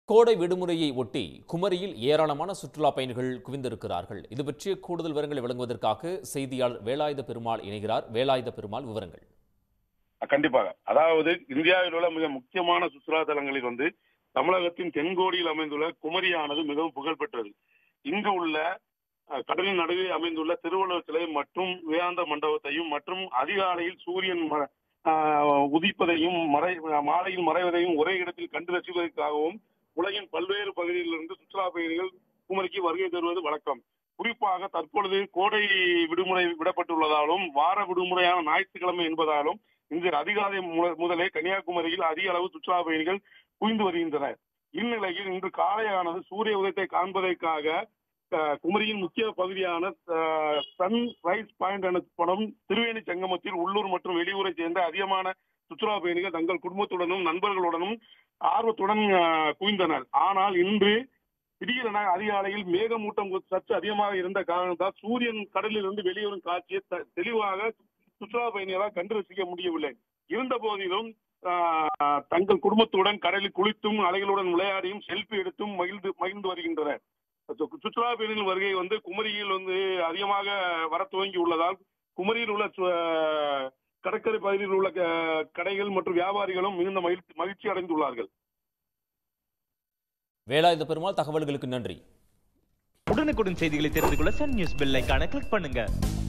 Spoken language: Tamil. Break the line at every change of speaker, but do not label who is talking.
கோடை விடுமுறையை ஒட்டி குமரியில் ஏராளமான சுற்றுலா பயணிகள் குவிந்திருக்கிறார்கள் இது பற்றிய கூடுதல் விவரங்களை வழங்குவதற்காக செய்தியாளர் வேலாயுத பெருமாள் இணைகிறார் வேலாயுத பெருமாள் விவரங்கள்
கண்டிப்பாக அதாவது இந்தியாவில் உள்ள மிக முக்கியமான சுற்றுலா தலங்களில் வந்து தமிழகத்தின் தென்கோடியில் அமைந்துள்ள குமரியானது மிகவும் புகழ்பெற்றது இங்கு உள்ள அஹ், கடலின் நடுவே அமைந்துள்ள திருவள்ளுவர் சிலை மற்றும் வேதாந்த மண்டபத்தையும் மற்றும் அதிகாலையில் சூரியன் ம- ஆஹ், உதிப்பதையும் மறை மாலையில் மறைவதையும் ஒரே இடத்தில் கண்டு ரசிப்பதற்காகவும் உலகின் பல்வேறு பகுதிகளிலிருந்து சுற்றுலா பயணிகள் குமரிக்கு வருகை தருவது வழக்கம் குறிப்பாக தற்பொழுது கோடை விடுமுறை விடப்பட்டுள்ளதாலும் வார விடுமுறையான ஞாயிற்றுக்கிழமை என்பதாலும் இன்று அதிகாலை மு- முதலே கன்னியாகுமரியில் அதிக அளவு சுற்றுலா பயணிகள் குவிந்து வருகின்றனர் இந்நிலையில் இன்று காலையானது சூரிய உதயத்தை காண்பதற்காக அஹ், குமரியின் முக்கிய பகுதியான சன் ரைஸ் பாயிண்ட் எனப்படும் திருவேணி சங்கமத்தில் உள்ளூர் மற்றும் வெளியூரை சேர்ந்த அதிகமான சுற்றுலா பயணிகள் தங்கள் குடும்பத்துடனும் நண்பர்களுடனும் ஆர்வத்துடன் அஹ், குவிந்தனர் ஆனால் இன்று திடீரென அதிகாலையில் மேகமூட்டம் சற்று அதிகமாக இருந்த காரணத்தால் சூரியன் கடலில் இருந்து வெளியேறும் காட்சியை த- தெளிவாக சுற்றுலா பயணிகளால் கண்டு ரசிக்க முடியவில்லை இருந்த போதிலும் ஆஹ், தங்கள் குடும்பத்துடன் கடலில் குளித்தும் அலைகளுடன் விளையாடியும் செல்ஃபி எடுத்தும் மகிழ்ந்து மகிழ்ந்து வருகின்றனர் சு- சுற்றுலா பயணிகள் வருகை வந்து குமரியில் வந்து அதிகமாக வர துவங்கி உள்ளதால் குமரியில் உள்ள சு- கடற்கரை பகுதியில் உள்ள க- கடைகள் மற்றும் வியாபாரிகளும் மிகுந்த மகிழ்ச்சி மகிழ்ச்சி அடைந்துள்ளார்கள்
வேலாயுத பெருமாள் தகவல்களுக்கு நன்றி
உடனுக்குடன் செய்திகளை தெரிந்து கொள்ள சன் நியூஸ் பெல் ஐகானை கிளிக் பண்ணுங்க